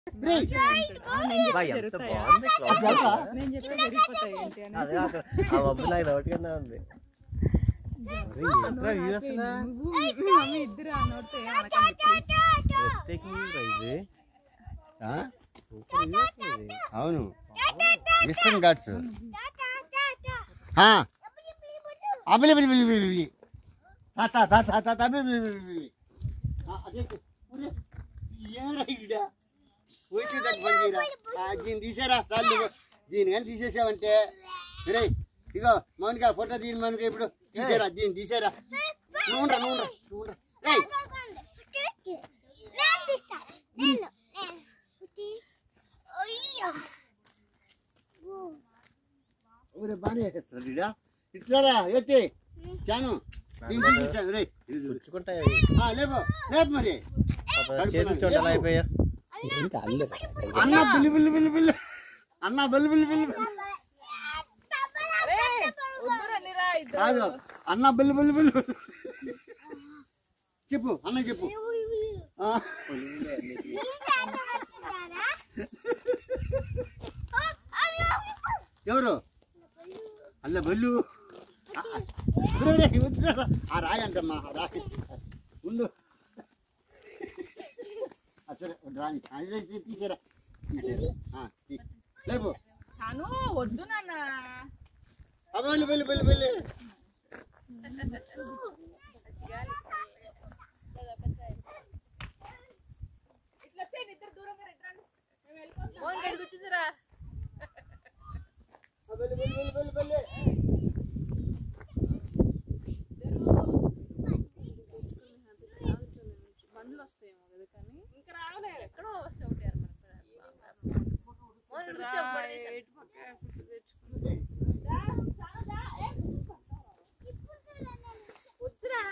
రేయ్, బా, ఎంత బాగుంది అది అక్క? నేను చెప్పే జరిగిపోతాయి ఏంటి అని అదే కాదు, ఆ మబ్బు నాకు డౌట్ గానే ఉంది అరే, ఏంట్రా view అసలు? నువ్వు మీ మమ్మీ ఇద్దరు అనొద్దు ఏమనకండి please. Breathtaking view రా ఇది. ఆ? Super view అసలు ఇది. అవును వెస్టర్న్ ఘాట్స్ అబిలి బిలి బిలి బిలి బిలి తాత తాత తాత అబిలి బిలి బిలి బిలి ఆ, అదే చే- ఒరే, ఏరా ఈడ? వచ్చేదానికి పని చేయరా? ఆ, దీన్ని తీసేరా చాలు దీని కానీ తీసేసావంటే రే ఇగో మౌనిక ఫోటో దీని మౌనిక ఇప్పుడు తీసేరా దీన్ని తీసేరా నూనె నూనె నూనె రేయ్ ఊరే బాగానే చేస్తారు ఇడా ఇట్లారా ఎత్తి చాను దీన్ని తీసేసాను రే ఇది చూడు. గుచ్చుకుంటాయి అవి. ఆ, లేపు లేపు మరి పాపం చేతులు చూడాలి ఎలా అయిపోయా అన్న బిల్లి బిల్లి బిల్లి బిల్లి అన్న బిల్లి బిల్లి బిల్లి బిల్లి. ఏయ్, వద్దురా నీరా ఇద్దరు కాదు అన్న బిల్లి బిల్లి బిల్లి బిల్లి. చెప్పు అన్న చెప్పు ఆ, ఎవరు అల్ల బల్లు ఆ, ఆ, రే, రే, వద్దురా. ఆ రాయి అంటమ్మా ఆ రాయి ఉండు ఆ, సరే రాని అదే తీ- తీసేరా తీసేరా ఆ, తీ. లేపు చాను వద్దు నాన్న ఆ, వెళ్ళి వెళ్ళి వెళ్ళి వెళ్ళి ఇట్లా వచ్చేయండి ఇద్దరు దూరంగా రండి మేము వెళ్ళిపోతాం ఫోన్ కడి కూర్చుందిరా ఆ, వెళ్ళి వెళ్ళి వెళ్ళి వెళ్ళి వెళ్ళి బండ్లు వస్తాయేమో కదా కానీ ఇంకా రావలే ఎక్కడో వస్తే ఉంటారు మన ఫోన్ కూర్చో ఎటు పక్క ఫుడ్ తెచ్చుకుంటే వద్దురా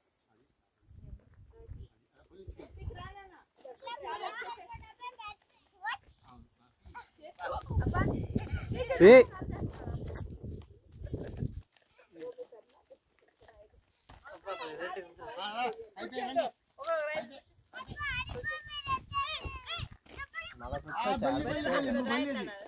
ఏ ఆ, ఆ, అయిపోయిందండి నలభై ఆ, వెళ్ళి వెళ్ళి వెళ్ళి నువ్వు వెళ్ళేది